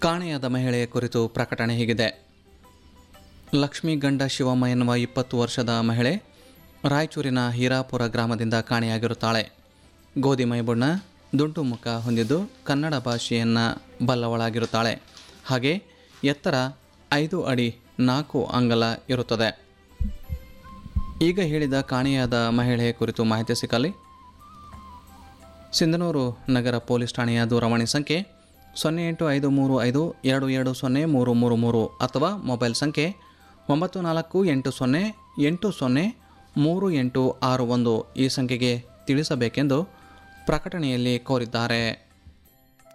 ಕಾಣೆಯಾದ ಮಹಿಳೆಯ ಕುರಿತು ಪ್ರಕಟಣೆ ಹೀಗಿದೆ ಲಕ್ಷ್ಮೀ ಗಂಡ ಶಿವಮ್ಮ ಎನ್ನುವ ಇಪ್ಪತ್ತು ವರ್ಷದ ಮಹಿಳೆ ರಾಯಚೂರಿನ ಹೀರಾಪುರ ಗ್ರಾಮದಿಂದ ಕಾಣೆಯಾಗಿರುತ್ತಾಳೆ ಗೋಧಿ ಮೈಬಣ್ಣ ದುಂಡು ಮುಖ ಹೊಂದಿದ್ದು ಕನ್ನಡ ಭಾಷೆಯನ್ನು ಬಲ್ಲವಳಾಗಿರುತ್ತಾಳೆ ಹಾಗೆ ಎತ್ತರ ಐದು ಅಡಿ ನಾಲ್ಕು ಅಂಗಲ ಇರುತ್ತದೆ ಈಗ ಹೇಳಿದ ಕಾಣೆಯಾದ ಮಹಿಳೆಯ ಕುರಿತು ಮಾಹಿತಿ ಸಿಕ್ಕಲ್ಲಿ ಸಿಂಧನೂರು ನಗರ ಪೊಲೀಸ್ ಠಾಣೆಯ ದೂರವಾಣಿ ಸಂಖ್ಯೆ ಸೊನ್ನೆ ಎಂಟು ಐದು ಮೂರು ಐದು ಎರಡು ಎರಡು ಸೊನ್ನೆ ಮೂರು ಮೂರು ಮೂರು ಅಥವಾ ಮೊಬೈಲ್ ಸಂಖ್ಯೆ ಒಂಬತ್ತು ನಾಲ್ಕು ಎಂಟು ಸೊನ್ನೆ ಎಂಟು ಸೊನ್ನೆ ಮೂರು ಎಂಟು ಆರು ಒಂದು ಈ ಸಂಖ್ಯೆಗೆ ತಿಳಿಸಬೇಕೆಂದು ಪ್ರಕಟಣೆಯಲ್ಲಿ ಕೋರಿದ್ದಾರೆ